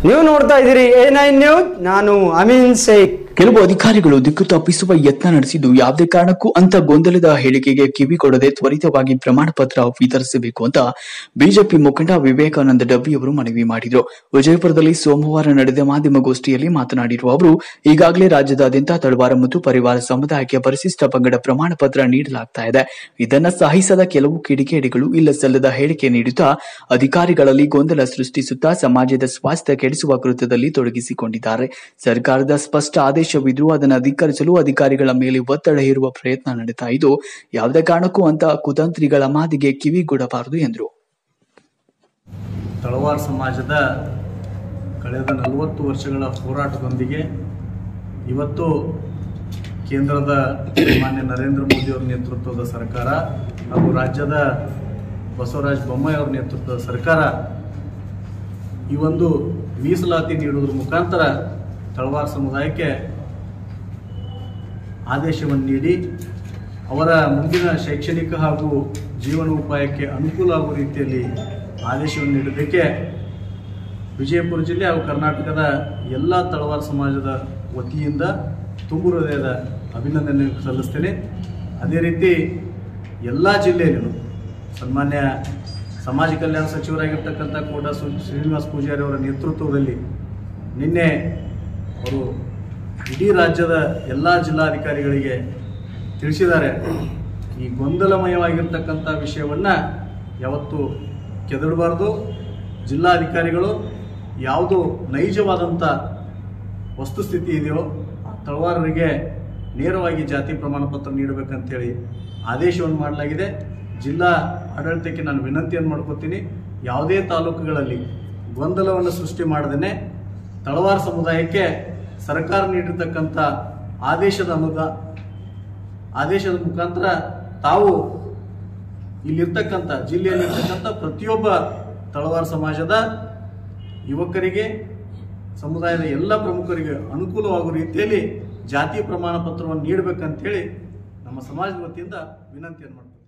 ನೀವು ನೋಡ್ತಾ ಇದ್ದೀರಿ ಎ ನೈನ್ ನ್ಯೂಸ್ ನಾನು ಅಮೀನ್ ಶೇಖ್ ಕೆಲವು ಅಧಿಕಾರಿಗಳು ದಿಕ್ಕು ತಪ್ಪಿಸುವ ಯತ್ನ ನಡೆಸಿದ್ದು ಯಾವುದೇ ಕಾರಣಕ್ಕೂ ಅಂತ ಗೊಂದಲದ ಹೇಳಿಕೆಗೆ ಕಿವಿ ಕೊಡದೆ ತ್ವರಿತವಾಗಿ ಪ್ರಮಾಣ ಪತ್ರ ವಿತರಿಸಬೇಕು ಅಂತ ಬಿಜೆಪಿ ಮುಖಂಡ ವಿವೇಕಾನಂದ ಡಬ್ಬಿ ಅವರು ಮನವಿ ಮಾಡಿದರು ವಿಜಯಪುರದಲ್ಲಿ ಸೋಮವಾರ ನಡೆದ ಮಾಧ್ಯಮಗೋಷ್ಠಿಯಲ್ಲಿ ಮಾತನಾಡಿರುವ ಅವರು ಈಗಾಗಲೇ ರಾಜ್ಯದಾದ್ಯಂತ ತಳವಾರ ಮತ್ತು ಪರಿವಾರ ಸಮುದಾಯಕ್ಕೆ ಪರಿಶಿಷ್ಟ ಪಂಗಡ ಪ್ರಮಾಣ ಪತ್ರ ನೀಡಲಾಗ್ತಾ ಇದೆ ಇದನ್ನ ಸಹಿಸದ ಕೆಲವು ಕಿಡಿಗೇಡಿಗಳು ಇಲ್ಲ ಸಲ್ಲದ ಹೇಳಿಕೆ ನೀಡುತ್ತಾ ಅಧಿಕಾರಿಗಳಲ್ಲಿ ಗೊಂದಲ ಸೃಷ್ಟಿಸುತ್ತಾ ಸಮಾಜದ ಸ್ವಾಸ್ಥ್ಯ ಕೆಡಿಸುವ ಕೃತ್ಯದಲ್ಲಿ ತೊಡಗಿಸಿಕೊಂಡಿದ್ದಾರೆ ಸರ್ಕಾರದ ಸ್ಪಷ್ಟ ಆದೇಶವಿದ್ರೂ ಅದನ್ನು ಅಧಿಕರಿಸಲು ಅಧಿಕಾರಿಗಳ ಮೇಲೆ ಒತ್ತಡ ಹೇರುವ ಪ್ರಯತ್ನ ನಡೀತಾ ಇದ್ದು ಯಾವುದೇ ಕಾರಣಕ್ಕೂ ಅಂತ ಕುತಂತ್ರಿಗಳ ಮಾತಿಗೆ ಕಿವಿಗೂಡಬಾರದು ಎಂದರು ತಳವಾರ್ ಸಮಾಜದ ಕಳೆದ ನಲವತ್ತು ವರ್ಷಗಳ ಹೋರಾಟದೊಂದಿಗೆ ಇವತ್ತು ಕೇಂದ್ರದ ಮಾನ್ಯ ನರೇಂದ್ರ ಮೋದಿ ಅವರ ನೇತೃತ್ವದ ಸರ್ಕಾರ ಹಾಗೂ ರಾಜ್ಯದ ಬಸವರಾಜ ಬೊಮ್ಮಾಯಿ ಅವರ ನೇತೃತ್ವದ ಸರ್ಕಾರ ಈ ಒಂದು ಮೀಸಲಾತಿ ನೀಡುವುದರ ಮುಖಾಂತರ ತಳವಾರ್ ಸಮುದಾಯಕ್ಕೆ ಆದೇಶವನ್ನು ನೀಡಿ ಅವರ ಮುಂದಿನ ಶೈಕ್ಷಣಿಕ ಹಾಗೂ ಜೀವನೋಪಾಯಕ್ಕೆ ಅನುಕೂಲ ಆಗುವ ರೀತಿಯಲ್ಲಿ ಆದೇಶವನ್ನು ನೀಡೋದಕ್ಕೆ ವಿಜಯಪುರ ಜಿಲ್ಲೆ ಹಾಗೂ ಕರ್ನಾಟಕದ ಎಲ್ಲ ತಳವಾರ ಸಮಾಜದ ವತಿಯಿಂದ ತುಂಬು ಹೃದಯದ ಅಭಿನಂದನೆ ಸಲ್ಲಿಸ್ತೇನೆ ಅದೇ ರೀತಿ ಎಲ್ಲ ಜಿಲ್ಲೆಯಲ್ಲೂ ಸನ್ಮಾನ್ಯ ಸಮಾಜ ಕಲ್ಯಾಣ ಸಚಿವರಾಗಿರ್ತಕ್ಕಂಥ ಕೋಟ ಸು ಶ್ರೀನಿವಾಸ ಪೂಜಾರಿ ಅವರ ನೇತೃತ್ವದಲ್ಲಿ ನಿನ್ನೆ ಅವರು ಇಡೀ ರಾಜ್ಯದ ಎಲ್ಲ ಜಿಲ್ಲಾಧಿಕಾರಿಗಳಿಗೆ ತಿಳಿಸಿದ್ದಾರೆ ಈ ಗೊಂದಲಮಯವಾಗಿರ್ತಕ್ಕಂಥ ವಿಷಯವನ್ನು ಯಾವತ್ತೂ ಕೆದಡಬಾರ್ದು ಜಿಲ್ಲಾಧಿಕಾರಿಗಳು ಯಾವುದು ನೈಜವಾದಂಥ ವಸ್ತುಸ್ಥಿತಿ ಇದೆಯೋ ಆ ತಳವಾರರಿಗೆ ನೇರವಾಗಿ ಜಾತಿ ಪ್ರಮಾಣ ಪತ್ರ ನೀಡಬೇಕಂತೇಳಿ ಆದೇಶವನ್ನು ಮಾಡಲಾಗಿದೆ ಜಿಲ್ಲಾ ಆಡಳಿತಕ್ಕೆ ನಾನು ವಿನಂತಿಯನ್ನು ಮಾಡ್ಕೋತೀನಿ ಯಾವುದೇ ತಾಲೂಕುಗಳಲ್ಲಿ ಗೊಂದಲವನ್ನು ಸೃಷ್ಟಿ ಮಾಡದೇನೆ ತಳವಾರ ಸಮುದಾಯಕ್ಕೆ ಸರ್ಕಾರ ನೀಡಿರ್ತಕ್ಕಂಥ ಆದೇಶದ ಅನುದ ಆದೇಶದ ಮುಖಾಂತರ ತಾವು ಇಲ್ಲಿರ್ತಕ್ಕಂಥ ಜಿಲ್ಲೆಯಲ್ಲಿರ್ತಕ್ಕಂಥ ಪ್ರತಿಯೊಬ್ಬ ತಳವಾರ ಸಮಾಜದ ಯುವಕರಿಗೆ ಸಮುದಾಯದ ಎಲ್ಲ ಪ್ರಮುಖರಿಗೆ ಅನುಕೂಲವಾಗುವ ರೀತಿಯಲ್ಲಿ ಜಾತಿ ಪ್ರಮಾಣ ಪತ್ರವನ್ನು ನೀಡಬೇಕಂತೇಳಿ ನಮ್ಮ ಸಮಾಜದ ವತಿಯಿಂದ ವಿನಂತಿಯನ್ನು ಮಾಡ್ತೀವಿ